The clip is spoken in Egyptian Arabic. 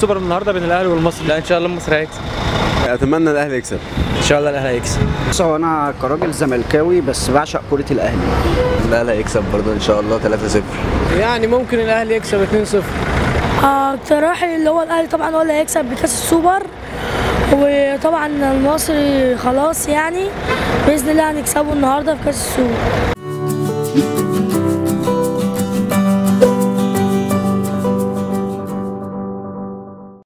السوبر النهارده بين الاهلي والمصري لا ان شاء الله مصر هيكسب اتمنى الاهلي يكسب ان شاء الله الاهلي هيكسب بص هو انا كراجل زملكاوي بس بعشق كرة الاهلي الاهلي هيكسب برضه ان شاء الله 3-0 يعني ممكن الاهلي يكسب 2-0 آه، اقتراحي اللي هو الاهلي طبعا هو اللي هيكسب بكاس السوبر وطبعا المصري خلاص يعني باذن الله هنكسبه النهارده في كاس السوبر